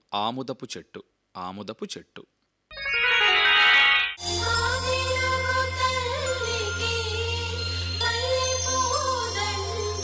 ఆముదపు చెట్టు ఆముదపు చెట్టు ఆదిలగు తల్లికి పల్లెపూదండ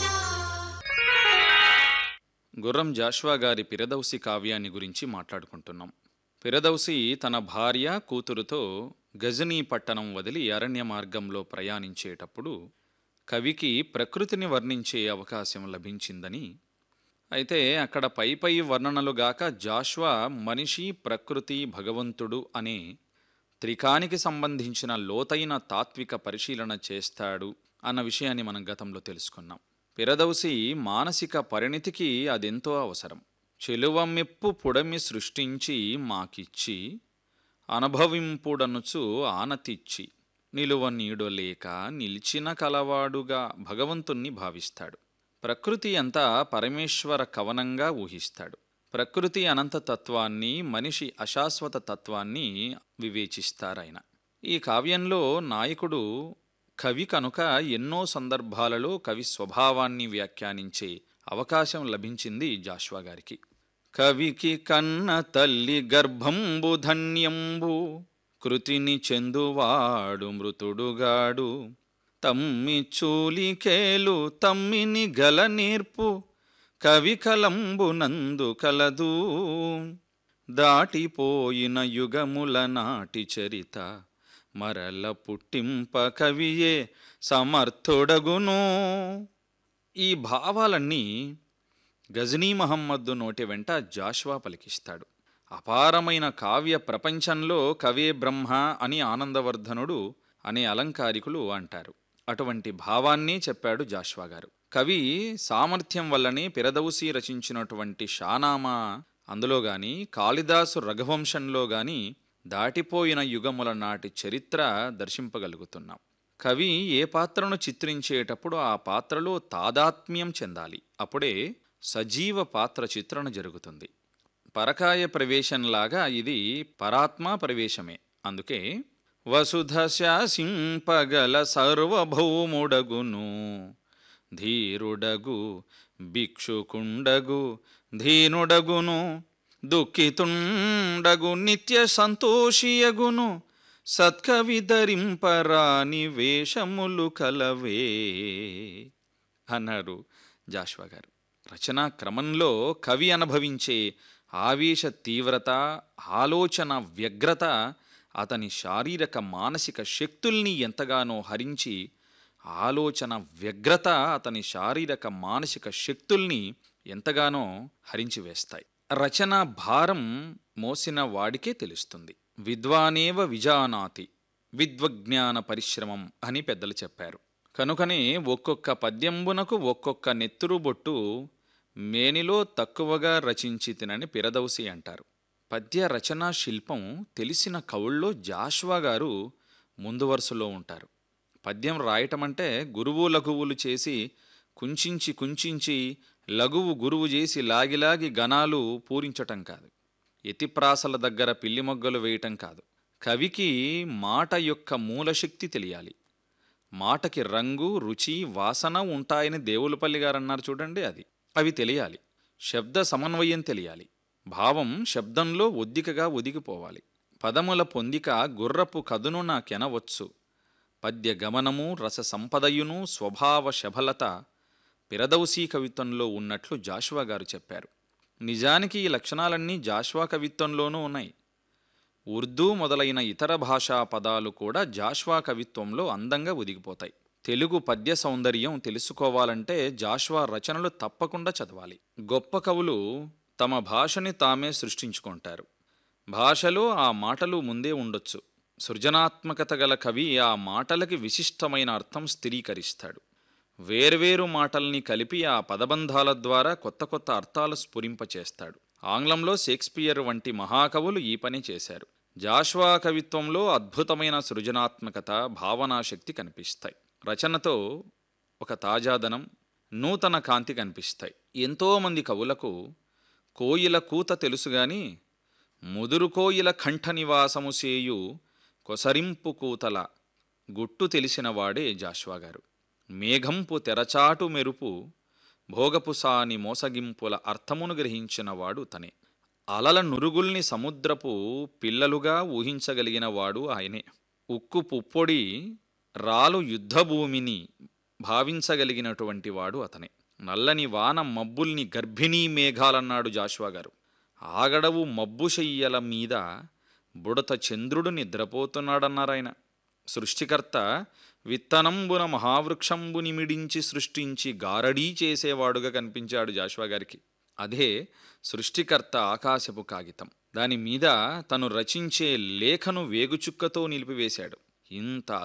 గుర్రం జాష్వా గారి పిరదౌసి కావ్యాన్ని గురించి మాట్లాడుకుంటున్నాం పిరదౌసి తన భార్య కూతురుతో గజనీ పట్టణం వదిలి అరణ్య మార్గంలో ప్రయాణించేటప్పుడు కవికి ప్రకృతిని వర్ణించే అవకాశం లభించిందని అయితే అక్కడ పై పై వర్ణనలుగాక జాష్వా మనిషి ప్రకృతి భగవంతుడు అనే త్రికానికి సంబంధించిన లోతైన తాత్విక పరిశీలన చేస్తాడు అన్న విషయాన్ని మనం గతంలో తెలుసుకున్నాం పిరదౌసి మానసిక పరిణితికి అదెంతో అవసరం చెలువమెప్పు పుడమి సృష్టించి మాకిచ్చి అనుభవింపుడనుచు ఆనతిచ్చి నిలువ నీడొలేక నిలిచిన కలవాడుగా భగవంతుణ్ణి భావిస్తాడు ప్రకృతి అంతా పరమేశ్వర కవనంగా ఊహిస్తాడు ప్రకృతి అనంత తత్వాన్ని మనిషి అశాశ్వత తత్వాన్ని వివేచిస్తారాయన ఈ కావ్యంలో నాయకుడు కవి కనుక ఎన్నో సందర్భాలలో కవి స్వభావాన్ని వ్యాఖ్యానించే అవకాశం లభించింది జాష్వా గారికి కవికి కన్న తల్లి గర్భంబు ధన్యంబు కృతిని చెందువాడు మృతుడుగాడు తమ్మి చూలికేలు తమ్మిని గల నేర్పు కవి కలంబునందు కలదు దాటిపోయిన యుగముల నాటి చరిత మరల పుట్టింప కవియే సమర్థుడగును ఈ భావాలన్నీ గజనీ మహమ్మద్దు నోటి వెంట జాష్వా పలికిస్తాడు అపారమైన కావ్య ప్రపంచంలో కవే బ్రహ్మ అని ఆనందవర్ధనుడు అనే అలంకారికులు అంటారు అటువంటి భావాన్ని చెప్పాడు జాష్వా గారు కవి సామర్థ్యం వల్లనే పిరదౌసి రచించినటువంటి షానామా అందులో గాని కాళిదాసు రఘువంశంలో గాని దాటిపోయిన యుగముల నాటి చరిత్ర దర్శింపగలుగుతున్నాం కవి ఏ పాత్రను చిత్రించేటప్పుడు ఆ పాత్రలో తాదాత్మ్యం చెందాలి అప్పుడే సజీవ పాత్ర చిత్రణ జరుగుతుంది పరకాయ ప్రవేశంలాగా ఇది పరాత్మ ప్రవేశమే అందుకే వసుధ శాసింపగల సర్వభౌముడగును ధీరుడగు భిక్షుకుండగు ధీనుడగును దుఃఖితుండగు నిత్య సంతోషియగును సత్కవి ధరింపరాని వేషములు కలవే అన్నారు జాష్వా గారు రచనా క్రమంలో కవి అనుభవించే ఆవేశ తీవ్రత ఆలోచన వ్యగ్రత అతని శారీరక మానసిక శక్తుల్ని ఎంతగానో హరించి ఆలోచన వ్యగ్రత అతని శారీరక మానసిక శక్తుల్ని ఎంతగానో హరించి వేస్తాయి రచన భారం మోసిన వాడికే తెలుస్తుంది విద్వానేవ విజానాతి విద్వజ్ఞాన పరిశ్రమం అని పెద్దలు చెప్పారు కనుకనే ఒక్కొక్క పద్యంబునకు ఒక్కొక్క నెత్తురు బొట్టు మేనిలో తక్కువగా రచించి తినని పిరదౌసి అంటారు పద్య రచనా శిల్పం తెలిసిన కవుల్లో జాష్వా గారు ముందు వరుసలో ఉంటారు పద్యం రాయటం అంటే గురువు లఘువులు చేసి కుంచించి కుంచించి లఘువు గురువు చేసి లాగిలాగి గణాలు పూరించటం కాదు ఎతిప్రాసల దగ్గర పిల్లి మొగ్గలు వేయటం కాదు కవికి మాట యొక్క మూలశక్తి తెలియాలి మాటకి రంగు రుచి వాసన ఉంటాయని దేవులపల్లి గారు అన్నారు చూడండి అది అవి తెలియాలి శబ్ద సమన్వయం తెలియాలి భావం శబ్దంలో ఒద్దికగా ఒదిగిపోవాలి పదముల పొందిక గుర్రపు కదును నాకెనవచ్చు పద్య గమనము రస సంపదయును స్వభావ శబలత పిరదౌసీ కవిత్వంలో ఉన్నట్లు జాషువా గారు చెప్పారు నిజానికి ఈ లక్షణాలన్నీ జాషువా కవిత్వంలోనూ ఉన్నాయి ఉర్దూ మొదలైన ఇతర భాషా పదాలు కూడా జాష్వా కవిత్వంలో అందంగా ఒదిగిపోతాయి తెలుగు పద్య సౌందర్యం తెలుసుకోవాలంటే జాష్వా రచనలు తప్పకుండా చదవాలి గొప్ప కవులు తమ భాషని తామే సృష్టించుకుంటారు భాషలో ఆ మాటలు ముందే ఉండొచ్చు సృజనాత్మకత గల కవి ఆ మాటలకి విశిష్టమైన అర్థం స్థిరీకరిస్తాడు వేర్వేరు మాటల్ని కలిపి ఆ పదబంధాల ద్వారా కొత్త కొత్త అర్థాలు స్ఫురింపచేస్తాడు ఆంగ్లంలో షేక్స్పియర్ వంటి మహాకవులు ఈ పని చేశారు జాష్వా కవిత్వంలో అద్భుతమైన సృజనాత్మకత భావనాశక్తి కనిపిస్తాయి రచనతో ఒక తాజాదనం నూతన కాంతి కనిపిస్తాయి ఎంతోమంది కవులకు కోయిల కూత తెలుసు గాని ముదురు కోయిల కంఠ నివాసము సేయు కొసరింపు కూతల గుట్టు తెలిసినవాడే జాష్వా గారు మేఘంపు తెరచాటు మెరుపు భోగపు సాని మోసగింపుల అర్థమును గ్రహించినవాడు తనే అలల నురుగుల్ని సముద్రపు పిల్లలుగా ఊహించగలిగిన వాడు ఆయనే ఉక్కు పుప్పొడి రాలు యుద్ధభూమిని భావించగలిగినటువంటి వాడు అతనే నల్లని వాన మబ్బుల్ని గర్భిణీ మేఘాలన్నాడు జాషువా గారు ఆగడవు మబ్బు శయ్యల మీద బుడత చంద్రుడు నిద్రపోతున్నాడన్నారాయన సృష్టికర్త విత్తనంబున మహావృక్షంబుని మిడించి సృష్టించి గారడీ చేసేవాడుగా కనిపించాడు జాషువా గారికి అదే సృష్టికర్త ఆకాశపు కాగితం దాని మీద తను రచించే లేఖను వేగుచుక్కతో నిలిపివేశాడు ఇంత